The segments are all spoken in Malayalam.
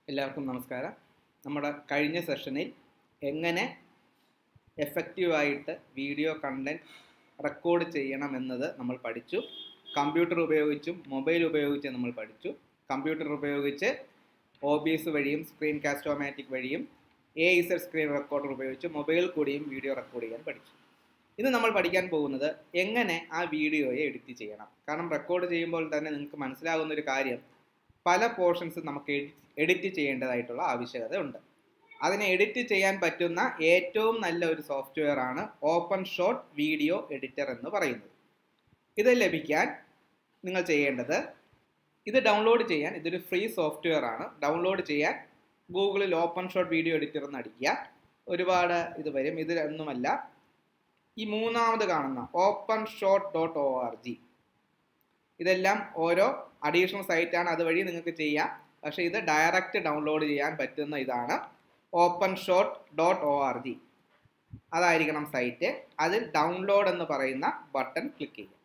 എല്ലാവർക്കും നമസ്കാരം നമ്മുടെ കഴിഞ്ഞ സെഷനിൽ എങ്ങനെ എഫക്റ്റീവായിട്ട് വീഡിയോ കണ്ടൻറ് റെക്കോർഡ് ചെയ്യണമെന്നത് നമ്മൾ പഠിച്ചു കമ്പ്യൂട്ടർ ഉപയോഗിച്ചും മൊബൈൽ ഉപയോഗിച്ചും നമ്മൾ പഠിച്ചു കമ്പ്യൂട്ടർ ഉപയോഗിച്ച് ഒ ബി എസ് വഴിയും സ്ക്രീൻ കാസ്റ്റോമാറ്റിക് വഴിയും എ ഇസഡ് സ്ക്രീൻ റെക്കോർഡർ ഉപയോഗിച്ച് മൊബൈൽ കൂടിയും വീഡിയോ റെക്കോർഡ് ചെയ്യാൻ പഠിച്ചു ഇന്ന് നമ്മൾ പഠിക്കാൻ പോകുന്നത് എങ്ങനെ ആ വീഡിയോയെ എഡിറ്റ് ചെയ്യണം കാരണം റെക്കോർഡ് ചെയ്യുമ്പോൾ തന്നെ നിങ്ങൾക്ക് മനസ്സിലാകുന്ന ഒരു കാര്യം പല പോർഷൻസ് നമുക്ക് എഡിറ്റ് ചെയ്യേണ്ടതായിട്ടുള്ള ആവശ്യകത ഉണ്ട് അതിനെ എഡിറ്റ് ചെയ്യാൻ പറ്റുന്ന ഏറ്റവും നല്ല ഒരു സോഫ്റ്റ്വെയർ ആണ് ഓപ്പൺ ഷോട്ട് വീഡിയോ എഡിറ്റർ എന്ന് പറയുന്നത് ഇത് ലഭിക്കാൻ നിങ്ങൾ ചെയ്യേണ്ടത് ഇത് ഡൗൺലോഡ് ചെയ്യാൻ ഇതൊരു ഫ്രീ സോഫ്റ്റ്വെയർ ആണ് ഡൗൺലോഡ് ചെയ്യാൻ ഗൂഗിളിൽ ഓപ്പൺ ഷോട്ട് വീഡിയോ എഡിറ്റർ എന്ന് അടിക്കുക ഒരുപാട് ഇത് വരും ഇതിലൊന്നുമല്ല ഈ മൂന്നാമത് കാണുന്ന OpenShot dot O R G ഇതെല്ലാം ഓരോ അഡീഷണൽ സൈറ്റാണ് അതുവഴി നിങ്ങൾക്ക് ചെയ്യാം പക്ഷേ ഇത് ഡയറക്റ്റ് ഡൗൺലോഡ് ചെയ്യാൻ പറ്റുന്ന ഇതാണ് OpenShot dot O R G അതായിരിക്കണം സൈറ്റ് അതിൽ ഡൗൺലോഡ് എന്ന് പറയുന്ന ബട്ടൺ ക്ലിക്ക് ചെയ്യുക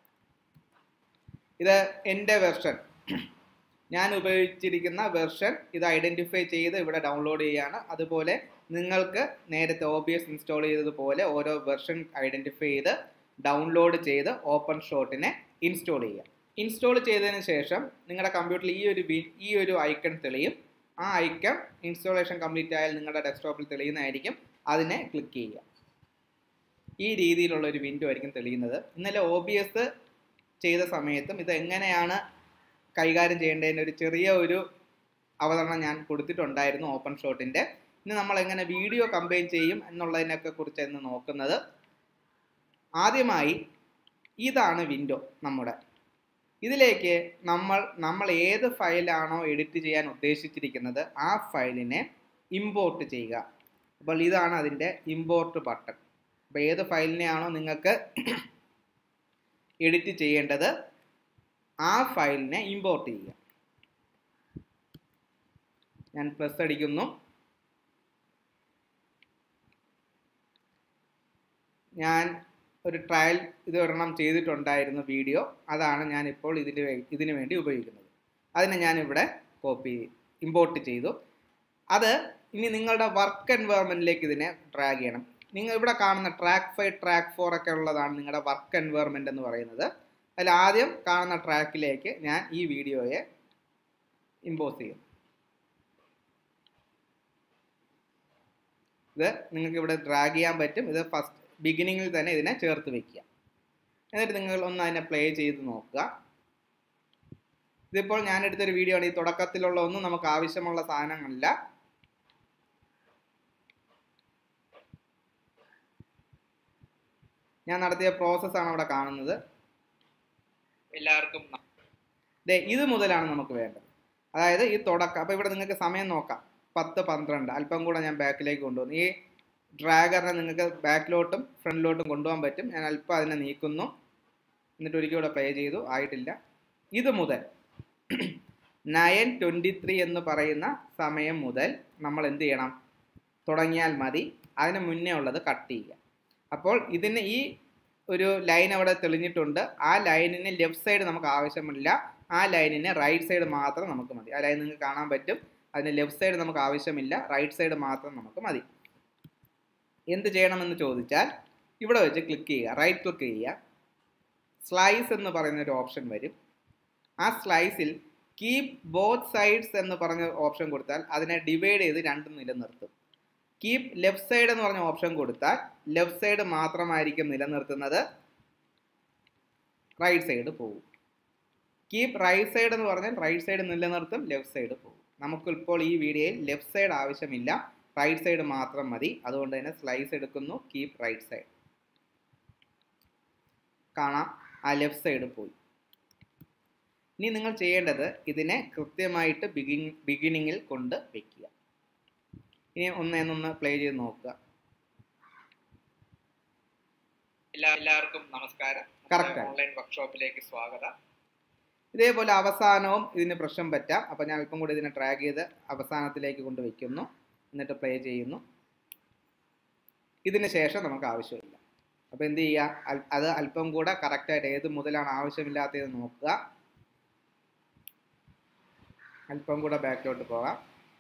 ഇത് എൻ്റെ വെർഷൻ ഞാൻ ഉപയോഗിച്ചിരിക്കുന്ന വെർഷൻ ഇത് ഐഡൻറ്റിഫൈ ചെയ്ത് ഇവിടെ ഡൗൺലോഡ് ചെയ്യുകയാണ് അതുപോലെ നിങ്ങൾക്ക് നേരത്തെ ഒ ബി എസ് ഇൻസ്റ്റാൾ ചെയ്തതുപോലെ ഓരോ വെർഷൻ ഐഡൻറ്റിഫൈ ചെയ്ത് ഡൗൺലോഡ് ചെയ്ത് ഓപ്പൺ ഷോട്ടിനെ ഇൻസ്റ്റാൾ ചെയ്യുക ഇൻസ്റ്റാൾ ചെയ്തതിന് ശേഷം നിങ്ങളുടെ കമ്പ്യൂട്ടറിൽ ഈ ഒരു ഈ ഒരു ഐക്കൺ തെളിയും ആ ഐക്കൺ ഇൻസ്റ്റാളേഷൻ കംപ്ലീറ്റ് ആയാൽ നിങ്ങളുടെ ഡെസ്ക്ടോപ്പിൽ തെളിയുന്നതായിരിക്കും അതിനെ ക്ലിക്ക് ചെയ്യുക ഈ രീതിയിലുള്ള ഒരു വിൻഡോ ആയിരിക്കും തെളിയുന്നത് ഇന്നലെ ഒ ബി എസ് ചെയ്ത സമയത്തും ഇത് എങ്ങനെയാണ് കൈകാര്യം ചെയ്യേണ്ടതിൻ്റെ ഒരു ചെറിയ ഒരു അവതരണം ഞാൻ കൊടുത്തിട്ടുണ്ടായിരുന്നു ഓപ്പൺ ഷോട്ടിൻ്റെ ഇനി നമ്മൾ എങ്ങനെ വീഡിയോ കമ്പൈൻ ചെയ്യും എന്നുള്ളതിനൊക്കെ കുറിച്ച് എന്ന് നോക്കുന്നത് ആദ്യമായി ഇതാണ് വിൻഡോ നമ്മുടെ ഇതിലേക്ക് നമ്മൾ നമ്മൾ ഏത് ഫയലാണോ എഡിറ്റ് ചെയ്യാൻ ഉദ്ദേശിച്ചിരിക്കുന്നത് ആ ഫയലിനെ ഇമ്പോർട്ട് ചെയ്യുക അപ്പോൾ ഇതാണ് അതിൻ്റെ ഇമ്പോർട്ട് ബട്ടൺ അപ്പോൾ ഏത് ഫയലിനെയാണോ നിങ്ങൾക്ക് എഡിറ്റ് ചെയ്യേണ്ടത് ആ ഫയലിനെ ഇമ്പോർട്ട് ചെയ്യുക ഞാൻ പ്ലസ് അടിക്കുന്നു ഞാൻ ഒരു ട്രയൽ ഇത് ഒരെണ്ണം ചെയ്തിട്ടുണ്ടായിരുന്നു വീഡിയോ അതാണ് ഞാൻ ഇപ്പോൾ ഇതിന് ഇതിനു വേണ്ടി ഉപയോഗിക്കുന്നത് അതിനെ ഞാൻ ഇവിടെ കോപ്പി ഇമ്പോർട്ട് ചെയ്തു അത് ഇനി നിങ്ങളുടെ വർക്ക് എൻവയറമെൻറ്റിലേക്ക് ഇതിനെ ഡ്രാഗ് ചെയ്യണം നിങ്ങൾ ഇവിടെ കാണുന്ന ട്രാക്ക് ഫൈവ് ട്രാക്ക് ഫോർ ഒക്കെ ഉള്ളതാണ് നിങ്ങളുടെ വർക്ക് എൻവയറമെൻ്റ് എന്ന് പറയുന്നത് അതിൽ ആദ്യം കാണുന്ന ട്രാക്കിലേക്ക് ഞാൻ ഈ വീഡിയോയെ ഇമ്പോസ് ചെയ്യും ഇത് നിങ്ങൾക്ക് ഇവിടെ ഡ്രാഗ് ചെയ്യാൻ പറ്റും ഇത് ഫസ്റ്റ് ബിഗിനിങ്ങിൽ തന്നെ ഇതിനെ ചേർത്ത് വെക്കുക എന്നിട്ട് നിങ്ങൾ ഒന്ന് അതിനെ പ്ലേ ചെയ്ത് നോക്കുക ഇതിപ്പോൾ ഞാൻ എടുത്തൊരു വീഡിയോ ആണ് ഈ തുടക്കത്തിലുള്ള ഒന്നും നമുക്ക് ആവശ്യമുള്ള സാധനങ്ങളല്ല ഞാൻ നടത്തിയ പ്രോസസ്സാണ് അവിടെ കാണുന്നത് എല്ലാവർക്കും ദേ ഇത് മുതലാണ് നമുക്ക് വേണ്ടത് അതായത് ഈ തുടക്കം അപ്പോൾ ഇവിടെ നിങ്ങൾക്ക് സമയം നോക്കാം പത്ത് പന്ത്രണ്ട് അല്പം കൂടെ ഞാൻ ബാക്കിലേക്ക് കൊണ്ടുവന്നു ഈ ഡ്രാഗറിനെ നിങ്ങൾക്ക് ബാക്കിലോട്ടും ഫ്രണ്ടിലോട്ടും കൊണ്ടുപോകാൻ പറ്റും ഞാൻ അല്പം അതിനെ നീക്കുന്നു എന്നിട്ട് ഒരിക്കൽ കൂടെ പ്ലേ ചെയ്തു ആയിട്ടില്ല ഇത് മുതൽ നയൻ ട്വൻറ്റി ത്രീ എന്ന് പറയുന്ന സമയം മുതൽ നമ്മൾ എന്ത് ചെയ്യണം തുടങ്ങിയാൽ മതി അതിന് മുന്നേ ഉള്ളത് കട്ട് ചെയ്യുക അപ്പോൾ ഇതിന് ഈ ഒരു ലൈൻ അവിടെ തെളിഞ്ഞിട്ടുണ്ട് ആ ലൈനിന് ലെഫ്റ്റ് സൈഡ് നമുക്ക് ആവശ്യമില്ല ആ ലൈനിന് റൈറ്റ് സൈഡ് മാത്രം നമുക്ക് മതി ആ ലൈൻ നിങ്ങൾക്ക് കാണാൻ പറ്റും അതിന് ലെഫ്റ്റ് സൈഡ് നമുക്ക് ആവശ്യമില്ല റൈറ്റ് സൈഡ് മാത്രം നമുക്ക് മതി എന്ത് ചെയ്യണമെന്ന് ചോദിച്ചാൽ ഇവിടെ വെച്ച് ക്ലിക്ക് ചെയ്യുക റൈറ്റ് ക്ലിക്ക് ചെയ്യുക സ്ലൈസ് എന്ന് പറയുന്ന ഒരു ഓപ്ഷൻ വരും ആ സ്ലൈസിൽ കീപ് ബോത്ത് സൈഡ്സ് എന്ന് പറഞ്ഞ ഓപ്ഷൻ കൊടുത്താൽ അതിനെ ഡിവൈഡ് ചെയ്ത് രണ്ടും നിലനിർത്തും കീപ് ലെഫ്റ്റ് സൈഡ് എന്ന് പറഞ്ഞ ഓപ്ഷൻ കൊടുത്താൽ ലെഫ്റ്റ് സൈഡ് മാത്രമായിരിക്കും നിലനിർത്തുന്നത് റൈറ്റ് സൈഡ് പോകും കീപ് റൈറ്റ് സൈഡ് എന്ന് പറഞ്ഞാൽ റൈറ്റ് സൈഡ് നിലനിർത്തും ലെഫ്റ്റ് സൈഡ് പോകും നമുക്ക് ഇപ്പോൾ ഈ വീഡിയോയിൽ ലെഫ്റ്റ് സൈഡ് ആവശ്യമില്ല റൈറ്റ് സൈഡ് മാത്രം മതി അതുകൊണ്ട് തന്നെ സ്ലൈസ് എടുക്കുന്നു കീപ് റൈറ്റ് സൈഡ് കാണാം ആ ലെഫ്റ്റ് സൈഡ് പോയി ഇനി നിങ്ങൾ ചെയ്യേണ്ടത് ഇതിനെ കൃത്യമായിട്ട് ബിഗിൻ ബിഗിനിങ്ങിൽ കൊണ്ട് വെക്കുക ഇനി ഒന്നേന്നൊന്ന് പ്ലേ ചെയ്ത് നോക്കുക എല്ലാവർക്കും നമസ്കാരം Correct. ഓൺലൈൻ വർക്ക്ഷോപ്പിലേക്ക് സ്വാഗതം ഇതേപോലെ അവസാനവും ഇതിന് പ്രശ്നം പറ്റാം അപ്പോൾ ഞാൻ അല്പം കൂടി ഇതിനെ ട്രാക്ക് ചെയ്ത് അവസാനത്തിലേക്ക് കൊണ്ട് വയ്ക്കുന്നു എന്നിട്ട് പ്ലേ ചെയ്യുന്നു ഇതിന് ശേഷം നമുക്ക് ആവശ്യമില്ല അപ്പോൾ എന്ത് ചെയ്യുക അൽ- അത് അല്പം കൂടെ കറക്റ്റായിട്ട് ഏത് മുതലാണ് ആവശ്യമില്ലാത്തത് നോക്കുക അല്പം കൂടെ ബാക്കിലോട്ട് പോകാം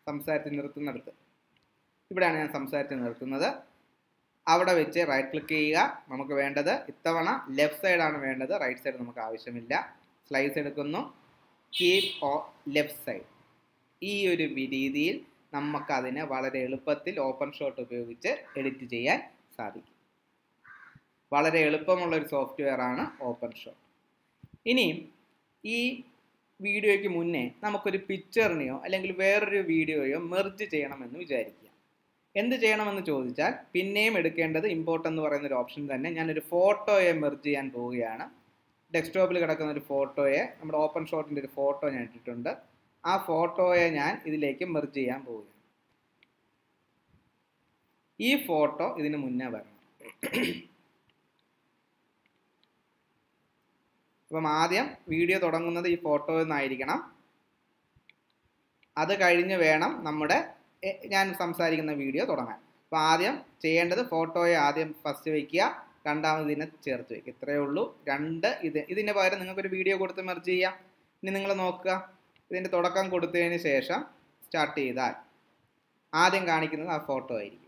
സംസാരിച്ച് നിർത്തുന്നിടത്ത് ഇവിടെയാണ് ഞാൻ സംസാരിച്ച് നിർത്തുന്നത് അവിടെ വെച്ച് റൈറ്റ് ക്ലിക്ക് ചെയ്യുക നമുക്ക് വേണ്ടത് ഇത്തവണ ലെഫ്റ്റ് സൈഡാണ് വേണ്ടത് റൈറ്റ് സൈഡ് നമുക്ക് ആവശ്യമില്ല സ്ലൈസ് എടുക്കുന്നു കീപ് ഓ ലെഫ്റ്റ് സൈഡ് ഈ ഒരു വി- രീതിയിൽ നമുക്കതിനെ വളരെ എളുപ്പത്തിൽ ഓപ്പൺ ഷോട്ട് ഉപയോഗിച്ച് എഡിറ്റ് ചെയ്യാൻ സാധിക്കും വളരെ എളുപ്പമുള്ള ഒരു സോഫ്റ്റ്വെയർ ആണ് ഓപ്പൺ ഷോട്ട് ഇനിയും ഈ വീഡിയോയ്ക്ക് മുന്നേ നമുക്കൊരു പിക്ചറിനെയോ അല്ലെങ്കിൽ വേറൊരു വീഡിയോയോ മെർജ് ചെയ്യണമെന്ന് വിചാരിക്കുക എന്ത് ചെയ്യണമെന്ന് ചോദിച്ചാൽ പിന്നെയും എടുക്കേണ്ടത് ഇമ്പോർട്ട് എന്ന് പറയുന്ന ഒരു ഓപ്ഷൻ തന്നെ ഞാനൊരു ഫോട്ടോയെ മെർജ് ചെയ്യാൻ പോവുകയാണ് ഡെസ്ക്ടോപ്പിൽ കിടക്കുന്ന ഒരു ഫോട്ടോയെ നമ്മുടെ ഓപ്പൺ ഷോട്ടിൻ്റെ ഒരു ഫോട്ടോ ഞാൻ ഇട്ടിട്ടുണ്ട് ആ ഫോട്ടോയെ ഞാൻ ഇതിലേക്ക് മെർജ് ചെയ്യാൻ പോവുകയാണ് ഈ ഫോട്ടോ ഇതിന് മുന്നേ വരണം അപ്പം ആദ്യം വീഡിയോ തുടങ്ങുന്നത് ഈ ഫോട്ടോ എന്നായിരിക്കണം അത് കഴിഞ്ഞ് വേണം നമ്മുടെ എ- ഞാൻ സംസാരിക്കുന്ന വീഡിയോ തുടങ്ങാൻ അപ്പോൾ ആദ്യം ചെയ്യേണ്ടത് ഫോട്ടോയെ ആദ്യം ഫസ്റ്റ് വയ്ക്കുക രണ്ടാമത് ഇതിനെ ചേർത്ത് വയ്ക്കുക ഇത്രയേ ഉള്ളൂ രണ്ട് ഇത് ഇതിന് പകരം നിങ്ങൾക്കൊരു വീഡിയോ കൊടുത്ത് മെർജ് ചെയ്യാം ഇനി നിങ്ങൾ നോക്കുക ഇതിൻ്റെ തുടക്കം കൊടുത്തതിന് ശേഷം സ്റ്റാർട്ട് ചെയ്താൽ ആദ്യം കാണിക്കുന്നത് ആ ഫോട്ടോ ആയിരിക്കും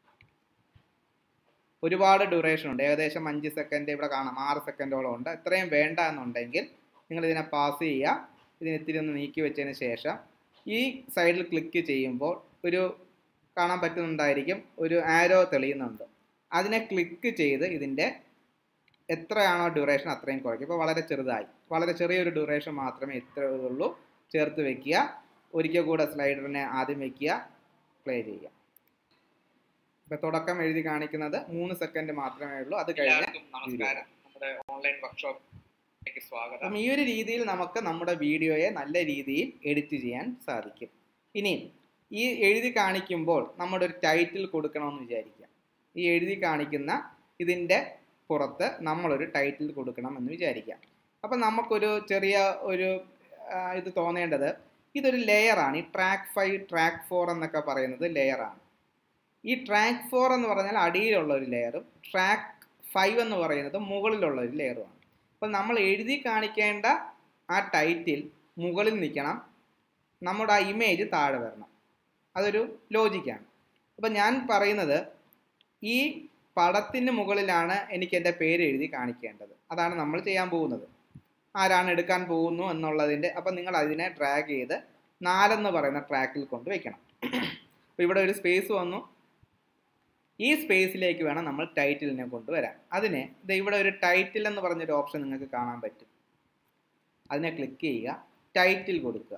ഒരുപാട് ഡ്യൂറേഷൻ ഉണ്ട് ഏകദേശം അഞ്ച് സെക്കൻഡ് ഇവിടെ കാണാം ആറ് സെക്കൻഡോളം ഉണ്ട് ഇത്രയും വേണ്ട എന്നുണ്ടെങ്കിൽ നിങ്ങൾ ഇതിനെ പാസ് ചെയ്യുക ഇതിന് ഇത്തിരി ഒന്ന് നീക്കി വെച്ചതിന് ശേഷം ഈ സൈഡിൽ ക്ലിക്ക് ചെയ്യുമ്പോൾ ഒരു കാണാൻ പറ്റുന്നുണ്ടായിരിക്കും ഒരു ആരോ തെളിയുന്നുണ്ട് അതിനെ ക്ലിക്ക് ചെയ്ത് ഇതിൻ്റെ എത്രയാണോ ഡ്യൂറേഷൻ അത്രയും കുറയ്ക്കും ഇപ്പോൾ വളരെ ചെറുതായി വളരെ ചെറിയൊരു ഡ്യൂറേഷൻ മാത്രമേ ഇത്ര ഉള്ളൂ ചേർത്ത് വെക്കുക ഒരിക്കൽ കൂടെ സ്ലൈഡറിനെ ആദ്യം വെക്കുക പ്ലേ ചെയ്യുക ഇപ്പൊ തുടക്കം എഴുതി കാണിക്കുന്നത് മൂന്ന് സെക്കൻഡ് മാത്രമേ ഉള്ളൂ അത് കഴിഞ്ഞ് എല്ലാവർക്കും നമസ്കാരം നമ്മുടെ ഓൺലൈൻ വർക്ക്ഷോപ്പിലേക്ക് സ്വാഗതം അപ്പം ഈ ഒരു രീതിയിൽ നമുക്ക് നമ്മുടെ വീഡിയോയെ നല്ല രീതിയിൽ എഡിറ്റ് ചെയ്യാൻ സാധിക്കും ഇനി ഈ എഴുതി കാണിക്കുമ്പോൾ നമ്മുടെ ഒരു ടൈറ്റിൽ കൊടുക്കണമെന്ന് വിചാരിക്കാം ഈ എഴുതി കാണിക്കുന്ന ഇതിൻ്റെ പുറത്ത് നമ്മളൊരു ടൈറ്റിൽ കൊടുക്കണം എന്ന് വിചാരിക്കാം അപ്പം നമുക്കൊരു ചെറിയ ഒരു ആ, ഇത് തോന്നേണ്ടത് ഇതൊരു ലെയറാണ് ഈ ട്രാക്ക് ഫൈവ് ട്രാക്ക് ഫോർ എന്നൊക്കെ പറയുന്നത് ലെയറാണ് ഈ ട്രാക്ക് ഫോർ എന്ന് പറഞ്ഞാൽ അടിയിലുള്ള ഒരു ലെയറും ട്രാക്ക് ഫൈവ് എന്ന് പറയുന്നത് മുകളിലുള്ള ഒരു ലെയറുമാണ് അപ്പോൾ നമ്മൾ എഴുതി കാണിക്കേണ്ട ആ ടൈറ്റിൽ മുകളിൽ നിൽക്കണം നമ്മുടെ ആ ഇമേജ് താഴെ വരണം അതൊരു ലോജിക്കാണ് അപ്പം ഞാൻ പറയുന്നത് ഈ പടത്തിന് മുകളിലാണ് എനിക്ക് എൻ്റെ പേര് എഴുതി കാണിക്കേണ്ടത് അതാണ് നമ്മൾ ചെയ്യാൻ പോകുന്നത് ആരാണ് എടുക്കാൻ പോകുന്നു എന്നുള്ളതിൻ്റെ അപ്പം നിങ്ങൾ അതിനെ ഡ്രാഗ് ചെയ്ത് നാലെന്ന് പറയുന്ന ട്രാക്കിൽ കൊണ്ട് വെക്കണം അപ്പോൾ ഇവിടെ ഒരു സ്പേസ് വന്നു ഈ സ്പേസിലേക്ക് വേണം നമ്മൾ ടൈറ്റിലിനെ കൊണ്ടുവരാൻ അതിന് ഇത് ഇവിടെ ഒരു ടൈറ്റിൽ എന്ന് പറഞ്ഞൊരു ഓപ്ഷൻ നിങ്ങൾക്ക് കാണാൻ പറ്റും അതിനെ ക്ലിക്ക് ചെയ്യുക ടൈറ്റിൽ കൊടുക്കുക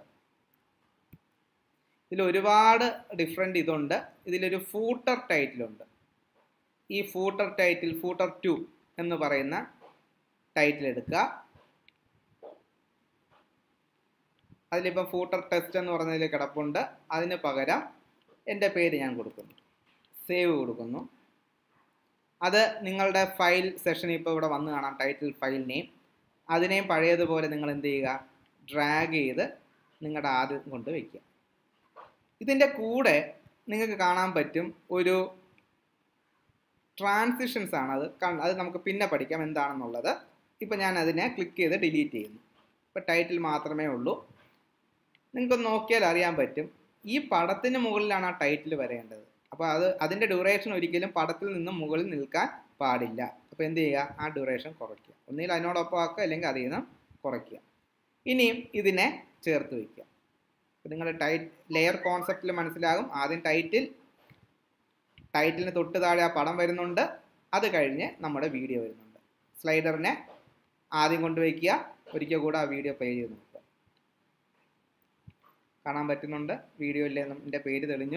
ഇതിൽ ഒരുപാട് ഡിഫറെൻ്റ് ഇതുണ്ട് ഇതിലൊരു ഫൂട്ടർ ടൈറ്റിലുണ്ട് ഈ ഫൂട്ടർ ടൈറ്റിൽ ഫൂട്ടർ ടു എന്ന് പറയുന്ന ടൈറ്റിൽ എടുക്കുക അതിലിപ്പം ഫൂട്ടർ ടെസ്റ്റ് എന്ന് പറഞ്ഞതിൽ കിടപ്പുണ്ട് അതിന് പകരം എൻ്റെ പേര് ഞാൻ കൊടുക്കുന്നു സേവ് കൊടുക്കുന്നു അത് നിങ്ങളുടെ ഫയൽ സെഷൻ ഇപ്പോൾ ഇവിടെ വന്ന് കാണാം ടൈറ്റിൽ ഫയൽ നെയിം അതിനെയും പഴയതുപോലെ നിങ്ങൾ എന്ത് ചെയ്യുക ഡ്രാഗ് ചെയ്ത് നിങ്ങളുടെ ആദ്യം കൊണ്ട് വയ്ക്കുക ഇതിൻ്റെ കൂടെ നിങ്ങൾക്ക് കാണാൻ പറ്റും ഒരു ട്രാൻസിഷൻസ് ആണ് അത് കൺ- അത് നമുക്ക് പിന്നെ പഠിക്കാം എന്താണെന്നുള്ളത് ഇപ്പം ഞാൻ അതിനെ ക്ലിക്ക് ചെയ്ത് ഡിലീറ്റ് ചെയ്യുന്നു ഇപ്പം ടൈറ്റിൽ മാത്രമേ ഉള്ളൂ നിങ്ങൾക്ക് നോക്കിയാൽ അറിയാൻ പറ്റും ഈ പടത്തിന് മുകളിലാണ് ആ ടൈറ്റിൽ വരേണ്ടത് അപ്പോൾ അത് അതിൻ്റെ ഡ്യൂറേഷൻ ഒരിക്കലും പടത്തിൽ നിന്ന് മുകളിൽ നിൽക്കാൻ പാടില്ല അപ്പോൾ എന്ത് ചെയ്യുക ആ ഡ്യൂറേഷൻ കുറയ്ക്കുക ഒന്നുകിൽ അതിനോടൊപ്പം ആക്കുക അല്ലെങ്കിൽ അതിൽ നിന്ന് കുറയ്ക്കുക ഇനിയും ഇതിനെ ചേർത്ത് വയ്ക്കുക അപ്പോൾ നിങ്ങളുടെ ടൈറ്റ് ലെയർ കോൺസെപ്റ്റിൽ മനസ്സിലാകും ആദ്യം ടൈറ്റിൽ ടൈറ്റിലിന് തൊട്ട് താഴെ ആ പടം വരുന്നുണ്ട് അത് കഴിഞ്ഞ് നമ്മുടെ വീഡിയോ വരുന്നുണ്ട് സ്ലൈഡറിനെ ആദ്യം കൊണ്ടുവയ്ക്കുക ഒരിക്കൽ കൂടെ ആ വീഡിയോ പ്ലേ ചെയ്ത് നോക്കുക കാണാൻ പറ്റുന്നുണ്ട് വീഡിയോയിൽ എൻ്റെ പേര് തെളിഞ്ഞു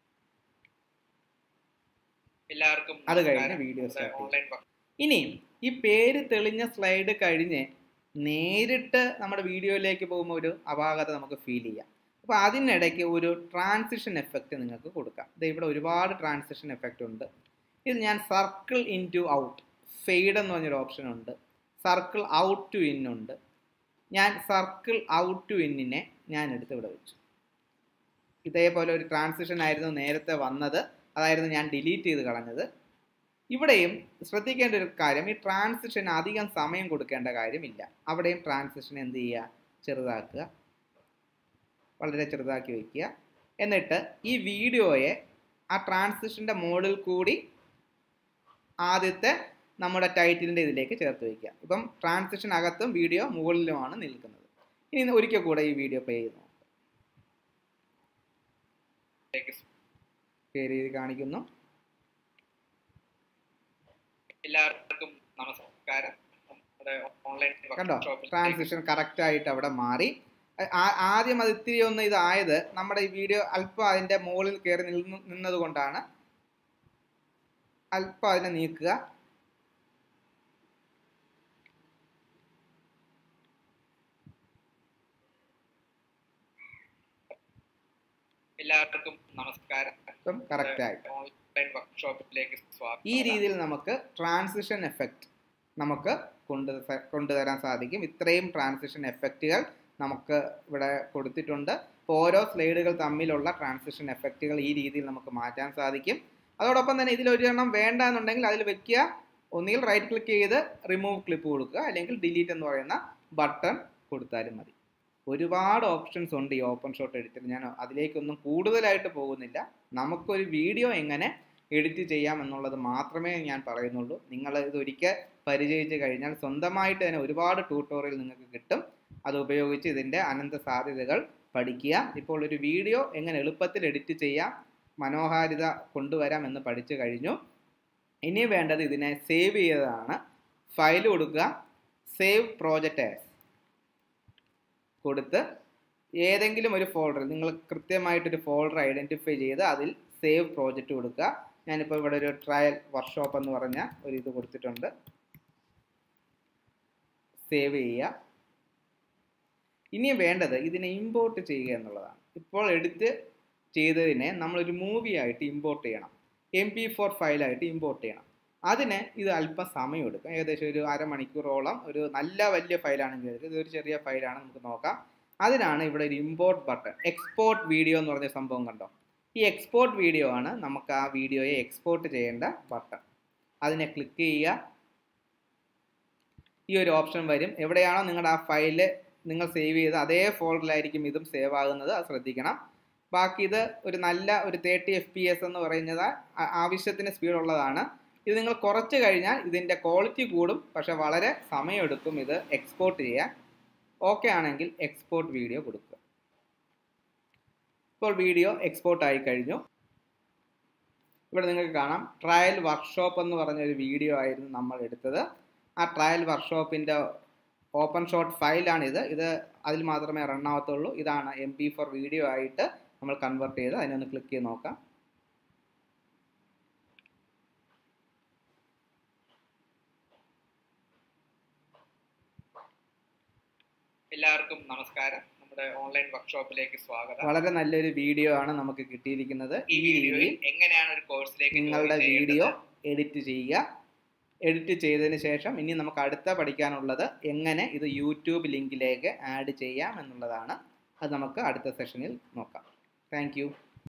എല്ലാവർക്കും അത് കഴിഞ്ഞ് നമസ്കാരം. വീഡിയോ നമ്മുടെ സ്റ്റാർട്ട് ചെയ്യും ഓൺലൈൻ വർക്ക് ഇനിയും ഈ പേര് തെളിഞ്ഞ സ്ലൈഡ് കഴിഞ്ഞ് നേരിട്ട് നമ്മുടെ വീഡിയോയിലേക്ക് പോകുമ്പോൾ ഒരു അപാകത നമുക്ക് ഫീൽ ചെയ്യാം അപ്പോൾ അതിനിടയ്ക്ക് ഒരു ട്രാൻസിഷൻ എഫക്റ്റ് നിങ്ങൾക്ക് കൊടുക്കാം ഇത് ഇവിടെ ഒരുപാട് ട്രാൻസിഷൻ എഫക്റ്റ് ഉണ്ട് ഇത് ഞാൻ circle in to out fade എന്ന് പറഞ്ഞൊരു ഓപ്ഷൻ ഉണ്ട് സർക്കിൾ ഔട്ട് ടു ഇൻ ഉണ്ട് ഞാൻ സർക്കിൾ ഔട്ട് ടു ഇന്നിനെ ഞാൻ എടുത്ത് ഇവിടെ വെച്ചു ഇതേപോലെ ഒരു ട്രാൻസിഷൻ ആയിരുന്നു നേരത്തെ വന്നത് അതായിരുന്നു ഞാൻ ഡിലീറ്റ് ചെയ്ത് കളഞ്ഞത് ഇവിടെയും ശ്രദ്ധിക്കേണ്ട ഒരു കാര്യം ഈ ട്രാൻസിഷൻ അധികം സമയം കൊടുക്കേണ്ട കാര്യമില്ല അവിടെയും ട്രാൻസിഷൻ എന്ത് ചെയ്യുക ചെറുതാക്കുക വളരെ ചെറുതാക്കി വയ്ക്കുക എന്നിട്ട് ഈ വീഡിയോയെ ആ ട്രാൻസിഷൻ്റെ മോഡിൽ കൂടി ആദ്യത്തെ നമ്മുടെ ടൈറ്റിലിൻ്റെ ഇതിലേക്ക് ചേർത്ത് വയ്ക്കുക ഇപ്പം ട്രാൻസിഷൻ അകത്തും വീഡിയോ മുകളിലുമാണ് നിൽക്കുന്നത് ഇനി ഒരിക്കൽ കൂടെ ഈ വീഡിയോ പ്ലേ ചെയ്ത് നോക്കാം പേര് ചെയ്ത് കാണിക്കുന്നു എല്ലാവർക്കും നമസ്കാരം നമ്മുടെ ഓൺലൈൻ കണ്ടോ ട്രാൻസിഷൻ കറക്റ്റ് ആയിട്ട് അവിടെ മാറി ആ- ആദ്യം അത് ഇത്തിരി ഒന്ന് ഇതായത് നമ്മുടെ ഈ വീഡിയോ അല്പം അതിന്റെ മുകളിൽ കയറി നിന്ന് നിന്നത് കൊണ്ടാണ് അല്പം അതിനെ നീക്കുക എല്ലാവർക്കും നമസ്കാരം ഇപ്പം കറക്റ്റ് ആയിട്ട് ഓൺലൈൻ വർക്ക്ഷോപ്പിലേക്ക് സ്വാഗതം ഈ രീതിയിൽ നമുക്ക് ട്രാൻസിഷൻ എഫക്റ്റ് നമുക്ക് കൊണ്ടു കൊണ്ടുവരാൻ സാധിക്കും ഇത്രയും ട്രാൻസിഷൻ എഫക്റ്റുകൾ നമുക്ക് ഇവിടെ കൊടുത്തിട്ടുണ്ട് ഇപ്പോൾ ഓരോ സ്ലൈഡുകൾ തമ്മിലുള്ള ട്രാൻസിഷൻ എഫക്റ്റുകൾ ഈ രീതിയിൽ നമുക്ക് മാറ്റാൻ സാധിക്കും അതോടൊപ്പം തന്നെ ഇതിൽ ഒരു എണ്ണം വേണ്ട എന്നുണ്ടെങ്കിൽ അതിൽ വെക്കുക ഒന്നുകിൽ റൈറ്റ് ക്ലിക്ക് ചെയ്ത് റിമൂവ് ക്ലിപ്പ് കൊടുക്കുക അല്ലെങ്കിൽ ഡിലീറ്റ് എന്ന് പറയുന്ന ബട്ടൺ കൊടുത്താലും മതി ഒരുപാട് ഓപ്ഷൻസ് ഉണ്ട് ഈ ഓപ്പൺ ഷോട്ട് എഡിറ്റർ ഞാൻ അതിലേക്കൊന്നും കൂടുതലായിട്ട് പോകുന്നില്ല നമുക്കൊരു വീഡിയോ എങ്ങനെ എഡിറ്റ് ചെയ്യാം എന്നുള്ളത് മാത്രമേ ഞാൻ പറയുന്നുള്ളൂ നിങ്ങൾ ഇതൊരിക്കൽ പരിചയിച്ച് കഴിഞ്ഞാൽ സ്വന്തമായിട്ട് തന്നെ ഒരുപാട് ട്യൂട്ടോറിയൽ നിങ്ങൾക്ക് കിട്ടും അത് ഉപയോഗിച്ച് ഇതിൻ്റെ അനന്ത സാധ്യതകൾ പഠിക്കുക ഇപ്പോൾ ഒരു വീഡിയോ എങ്ങനെ എളുപ്പത്തിൽ എഡിറ്റ് ചെയ്യാം മനോഹാരിത കൊണ്ടുവരാം എന്ന് പഠിച്ചു കഴിഞ്ഞു ഇനി വേണ്ടത് ഇതിനെ സേവ് ചെയ്തതാണ് ഫയൽ കൊടുക്കുക സേവ് പ്രോജക്റ്റ് ആസ് കൊടുത്ത് ഏതെങ്കിലും ഒരു ഫോൾഡർ നിങ്ങൾ കൃത്യമായിട്ടൊരു ഫോൾഡർ ഐഡൻറ്റിഫൈ ചെയ്ത് അതിൽ സേവ് പ്രോജക്റ്റ് കൊടുക്കുക ഞാനിപ്പോൾ ഇവിടെ ഒരു ട്രയൽ വർക്ക്ഷോപ്പ് എന്ന് പറഞ്ഞ ഒരു ഇത് കൊടുത്തിട്ടുണ്ട് സേവ് ചെയ്യുക ഇനി വേണ്ടത് ഇതിനെ ഇമ്പോർട്ട് ചെയ്യുക എന്നുള്ളതാണ് ഇപ്പോൾ എടുത്ത് ചെയ്തതിനെ നമ്മളൊരു മൂവി ആയിട്ട് ഇമ്പോർട്ട് ചെയ്യണം എം പി ഫോർ ഫയലായിട്ട് ഇമ്പോർട്ട് ചെയ്യണം അതിന് ഇത് അല്പം സമയം എടുക്കും ഏകദേശം ഒരു അരമണിക്കൂറോളം ഒരു നല്ല വലിയ ഫയലാണെങ്കിൽ ഇതൊരു ചെറിയ ഫയലാണ് നമുക്ക് നോക്കാം അതിനാണ് ഇവിടെ ഒരു ഇമ്പോർട്ട് ബട്ടൺ എക്സ്പോർട്ട് വീഡിയോ എന്ന് പറഞ്ഞ സംഭവം കണ്ടോ ഈ എക്സ്പോർട്ട് വീഡിയോ ആണ് നമുക്ക് ആ വീഡിയോയെ എക്സ്പോർട്ട് ചെയ്യേണ്ട ബട്ടൺ അതിനെ ക്ലിക്ക് ചെയ്യുക ഈ ഒരു ഓപ്ഷൻ വരും എവിടെയാണോ നിങ്ങളുടെ ആ ഫയല് നിങ്ങൾ സേവ് ചെയ്ത് അതേ ഫോൾഡറിലായിരിക്കും ഇതും സേവ് ആകുന്നത് അത് ശ്രദ്ധിക്കണം ബാക്കി ഇത് ഒരു നല്ല ഒരു തേർട്ടി എഫ് പി എസ് എന്ന് പറയുന്നത് ആ- ആവശ്യത്തിന് സ്പീഡ് ഉള്ളതാണ് ഇത് നിങ്ങൾ കുറച്ച് കഴിഞ്ഞാൽ ഇതിൻ്റെ ക്വാളിറ്റി കൂടും പക്ഷെ വളരെ സമയമെടുക്കും ഇത് എക്സ്പോർട്ട് ചെയ്യാൻ ഓക്കെ ആണെങ്കിൽ എക്സ്പോർട്ട് വീഡിയോ കൊടുക്കുക ഇപ്പോൾ വീഡിയോ എക്സ്പോർട്ട് ആയി കഴിഞ്ഞു ഇവിടെ നിങ്ങൾക്ക് കാണാം ട്രയൽ വർക്ക്ഷോപ്പ് എന്ന് പറഞ്ഞ ഒരു വീഡിയോ ആയിരുന്നു നമ്മൾ എടുത്തത് ആ ട്രയൽ വർക്ക്ഷോപ്പിൻ്റെ ഓപ്പൺ ഷോട്ട് ഫയലാണിത് ഇത് അതിൽ മാത്രമേ റൺ ആവത്തുള്ളൂ ഇതാണ് എം പി ഫോർ വീഡിയോ ആയിട്ട് നമ്മൾ കൺവേർട്ട് ചെയ്ത് അതിനൊന്ന് ക്ലിക്ക് ചെയ്ത് നോക്കാം എല്ലാവർക്കും നമസ്കാരം നമ്മുടെ ഓൺലൈൻ വർക്ക്ഷോപ്പിലേക്ക് സ്വാഗതം വളരെ നല്ലൊരു വീഡിയോ ആണ് നമുക്ക് കിട്ടിയിരിക്കുന്നത് ഈ ഈ വീഡിയോയിൽ രീതിയിൽ എങ്ങനെയാണ് ഒരു കോഴ്സിലേക്ക് നിങ്ങളുടെ വീഡിയോ എഡിറ്റ് ചെയ്യുക എഡിറ്റ് ചെയ്തതിന് ശേഷം ഇനി നമുക്ക് അടുത്ത പഠിക്കാനുള്ളത് എങ്ങനെ ഇത് യൂട്യൂബ് ലിങ്കിലേക്ക് ആഡ് ചെയ്യാം എന്നുള്ളതാണ് അത് നമുക്ക് അടുത്ത സെഷനിൽ നോക്കാം താങ്ക്